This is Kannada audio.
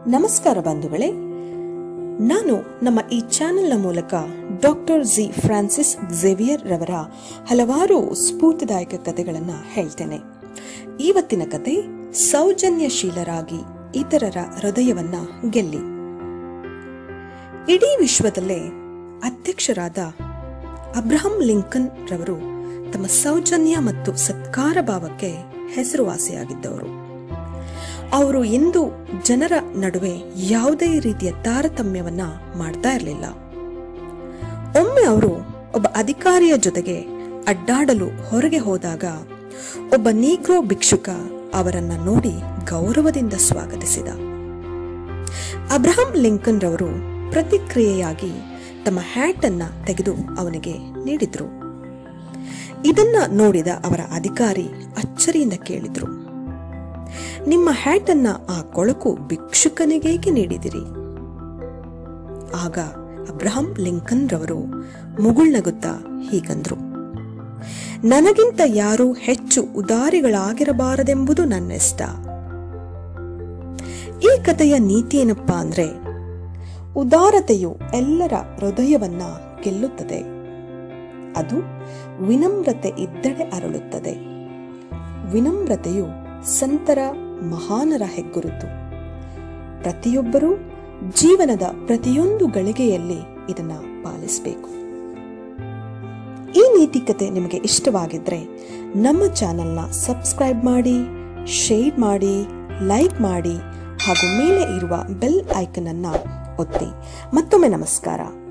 ನಮಸ್ಕಾರ ಬಂಧುಗಳೇ ನಾನು ನಮ್ಮ ಈ ಚಾನೆಲ್ನ ಮೂಲಕ ಡಾಕ್ಟರ್ ಜಿ ಫ್ರಾನ್ಸಿಸ್ ಝೇವಿಯರ್ ರವರ ಹಲವಾರು ಸ್ಫೂರ್ತಿದಾಯಕ ಕಥೆಗಳನ್ನು ಹೇಳ್ತೇನೆ ಇವತ್ತಿನ ಕತೆ ಸೌಜನ್ಯಶೀಲರಾಗಿ ಇತರರ ಹೃದಯವನ್ನ ಗೆಲ್ಲಿ ಇಡೀ ವಿಶ್ವದಲ್ಲೇ ಅಧ್ಯಕ್ಷರಾದ ಅಬ್ರಹಂ ಲಿಂಕನ್ ರವರು ತಮ್ಮ ಸೌಜನ್ಯ ಮತ್ತು ಸತ್ಕಾರ ಭಾವಕ್ಕೆ ಹೆಸರುವಾಸಿಯಾಗಿದ್ದವರು ಅವರು ಎಂದು ಜನರ ನಡುವೆ ಯಾವುದೇ ರೀತಿಯ ತಾರತಮ್ಯವನ್ನ ಮಾಡ್ತಾ ಇರಲಿಲ್ಲ ಒಮ್ಮೆ ಅವರು ಒಬ್ಬ ಅಧಿಕಾರಿಯ ಜೊತೆಗೆ ಅಡ್ಡಾಡಲು ಹೊರಗೆ ಹೋದಾಗ ಒಬ್ಬ ನೀಗ್ರೋ ಭಿಕ್ಷುಕ ಅವರನ್ನ ನೋಡಿ ಗೌರವದಿಂದ ಸ್ವಾಗತಿಸಿದ ಅಬ್ರಹಂ ಲಿಂಕನ್ ರವರು ಪ್ರತಿಕ್ರಿಯೆಯಾಗಿ ತಮ್ಮ ಹ್ಯಾಟ್ ಅನ್ನ ತೆಗೆದು ಅವನಿಗೆ ನೀಡಿದ್ರು ಇದನ್ನ ನೋಡಿದ ಅವರ ಅಧಿಕಾರಿ ಅಚ್ಚರಿಯಿಂದ ಕೇಳಿದ್ರು ನಿಮ್ಮ ಹ್ಯಾಟ್ ಅನ್ನ ಆ ಕೊಳಕು ಭಿಕ್ಷುಕನಿಗೇಕೆ ನೀಡಿದಿರಿ ಆಗ ಅಬ್ರಹಂ ಲಿಂಕನ್ ರವರು ಮುಗುಳ್ನಗುತ್ತಾ ಹೀಗಂದ್ರು ನನಗಿಂತ ಯಾರೂ ಹೆಚ್ಚು ಉದಾರಿಗಳಾಗಿರಬಾರದೆಂಬುದು ನನ್ನಿಷ್ಟ ಈ ಕಥೆಯ ನೀತಿ ಏನಪ್ಪಾ ಅಂದ್ರೆ ಉದಾರತೆಯು ಎಲ್ಲರ ಹೃದಯವನ್ನ ಗೆಲ್ಲುತ್ತದೆ ಅದು ವಿನಮ್ರತೆ ಇದ್ದಡೆ ಅರಳುತ್ತದೆ ವಿನಮ್ರತೆಯು ಸಂತರ ಮಹಾನರ ಹೆಗ್ಗುರುತು ಪ್ರತಿಯೊಬ್ಬರೂ ಜೀವನದ ಪ್ರತಿಯೊಂದು ಗಳಿಗೆಯಲ್ಲಿ ಇದನ್ನ ಪಾಲಿಸಬೇಕು ಈ ನೀತಿ ಕತೆ ನಿಮಗೆ ಇಷ್ಟವಾಗಿದ್ರೆ ನಮ್ಮ ಚಾನೆಲ್ನ ಸಬ್ಸ್ಕ್ರೈಬ್ ಮಾಡಿ ಶೇರ್ ಮಾಡಿ ಲೈಕ್ ಮಾಡಿ ಹಾಗೂ ಮೇಲೆ ಇರುವ ಬೆಲ್ ಐಕನ್ ಅನ್ನ ಒತ್ತಿ ಮತ್ತೊಮ್ಮೆ ನಮಸ್ಕಾರ